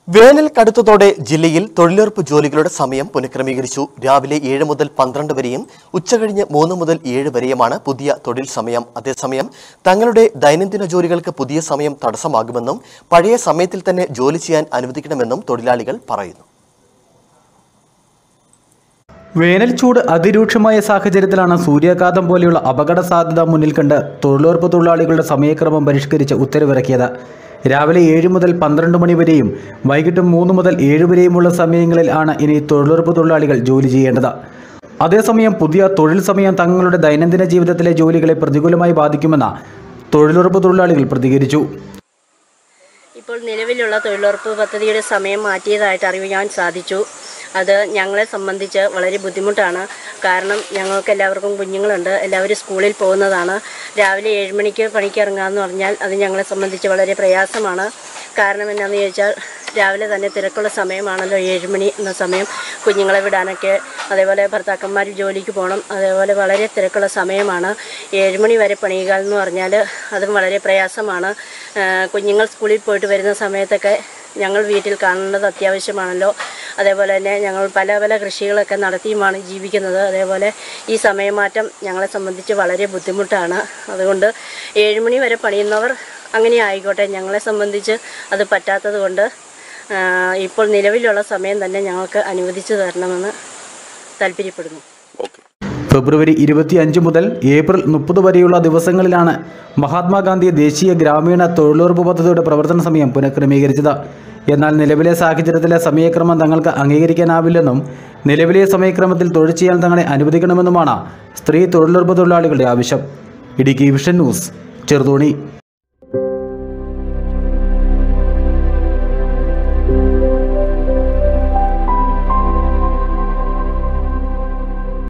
വേനൽ കടുത്തതോടെ ജില്ലയിൽ തൊഴിലുറപ്പ് ജോലികളുടെ സമയം പുനഃക്രമീകരിച്ചു രാവിലെ ഏഴ് മുതൽ പന്ത്രണ്ട് വരെയും ഉച്ചകഴിഞ്ഞ് മൂന്ന് മുതൽ ഏഴ് വരെയുമാണ് പുതിയ തൊഴിൽ സമയം അതേസമയം തങ്ങളുടെ ദൈനംദിന ജോലികൾക്ക് പുതിയ സമയം തടസ്സമാകുമെന്നും പഴയ സമയത്തിൽ തന്നെ ജോലി ചെയ്യാൻ അനുവദിക്കണമെന്നും തൊഴിലാളികൾ പറയുന്നു വേനൽ ചൂട് അതിരൂക്ഷമായ സാഹചര്യത്തിലാണ് സൂര്യാഘാതം പോലെയുള്ള അപകട സാധ്യത മുന്നിൽ കണ്ട് തൊഴിലുറപ്പ് തൊഴിലാളികളുടെ സമയക്രമം പരിഷ്കരിച്ച് ഉത്തരവിറക്കിയത് രാവിലെ ഏഴ് മുതൽ പന്ത്രണ്ട് മണി വരെയും വൈകിട്ട് മൂന്ന് മുതൽ ഏഴ് വരെയുമുള്ള സമയങ്ങളിൽ ആണ് ഇനി തൊഴിലുറപ്പ് തൊഴിലാളികൾ ജോലി ചെയ്യേണ്ടത് അതേസമയം പുതിയ തൊഴിൽ സമയം തങ്ങളുടെ ദൈനംദിന ജീവിതത്തിലെ ജോലികളെ പ്രതികൂലമായി ബാധിക്കുമെന്ന് തൊഴിലുറപ്പ് തൊഴിലാളികൾ പ്രതികരിച്ചു ഇപ്പോൾ നിലവിലുള്ള തൊഴിലുറപ്പ് പദ്ധതിയുടെ സമയം മാറ്റിയതായിട്ട് അറിയാൻ സാധിച്ചു അത് ഞങ്ങളെ സംബന്ധിച്ച് വളരെ ബുദ്ധിമുട്ടാണ് കാരണം ഞങ്ങൾക്ക് എല്ലാവർക്കും കുഞ്ഞുങ്ങളുണ്ട് എല്ലാവരും സ്കൂളിൽ പോകുന്നതാണ് രാവിലെ ഏഴ് മണിക്ക് പണിക്ക് ഇറങ്ങാമെന്ന് പറഞ്ഞാൽ അത് ഞങ്ങളെ സംബന്ധിച്ച് വളരെ പ്രയാസമാണ് കാരണം എന്നാന്ന് ചോദിച്ചാൽ രാവിലെ തന്നെ തിരക്കുള്ള സമയമാണല്ലോ ഏഴ് മണി എന്ന സമയം കുഞ്ഞുങ്ങളെ വിടാനൊക്കെ അതേപോലെ ഭർത്താക്കന്മാർ ജോലിക്ക് പോകണം അതേപോലെ വളരെ തിരക്കുള്ള സമയമാണ് ഏഴ് മണി വരെ പണിയുക എന്ന് പറഞ്ഞാൽ അതും വളരെ പ്രയാസമാണ് ആ, കുഞ്ഞുങ്ങൾ സ്കൂളിൽ പോയിട്ട് വരുന്ന സമയത്തൊക്കെ ഞങ്ങൾ വീട്ടിൽ കാണേണ്ടത് അത്യാവശ്യമാണല്ലോ അതേപോലെ തന്നെ ഞങ്ങൾ പല പല കൃഷികളൊക്കെ നടത്തിയുമാണ് ജീവിക്കുന്നത് അതേപോലെ ഈ സമയമാറ്റം ഞങ്ങളെ സംബന്ധിച്ച് വളരെ ബുദ്ധിമുട്ടാണ് അതുകൊണ്ട് ഏഴ് മണി വരെ പണിയുന്നവർ അങ്ങനെ ആയിക്കോട്ടെ ഞങ്ങളെ സംബന്ധിച്ച് അത് പറ്റാത്തത് കൊണ്ട് ആ, ഇപ്പോൾ നിലവിലുള്ള സമയം തന്നെ ഞങ്ങൾക്ക് അനുവദിച്ചു തരണമെന്ന് താല്പര്യപ്പെടുന്നു ഫെബ്രുവരി ഇരുപത്തിയഞ്ച് മുതൽ ഏപ്രിൽ മുപ്പത് വരെയുള്ള ദിവസങ്ങളിലാണ് മഹാത്മാഗാന്ധി ദേശീയ ഗ്രാമീണ തൊഴിലുറപ്പ് പദ്ധതിയുടെ പ്രവർത്തന സമയം പുനഃക്രമീകരിച്ചത് എന്നാൽ നിലവിലെ സാഹചര്യത്തിലെ സമയക്രമം തങ്ങൾക്ക് അംഗീകരിക്കാനാവില്ലെന്നും നിലവിലെ സമയക്രമത്തിൽ തൊഴിൽ ചെയ്യാൻ തങ്ങളെ അനുവദിക്കണമെന്നുമാണ് സ്ത്രീ തൊഴിലുറപ്പ് തൊഴിലാളികളുടെ ആവശ്യം ഇടുക്കി വിഷൻ ന്യൂസ് ചെറുതോണി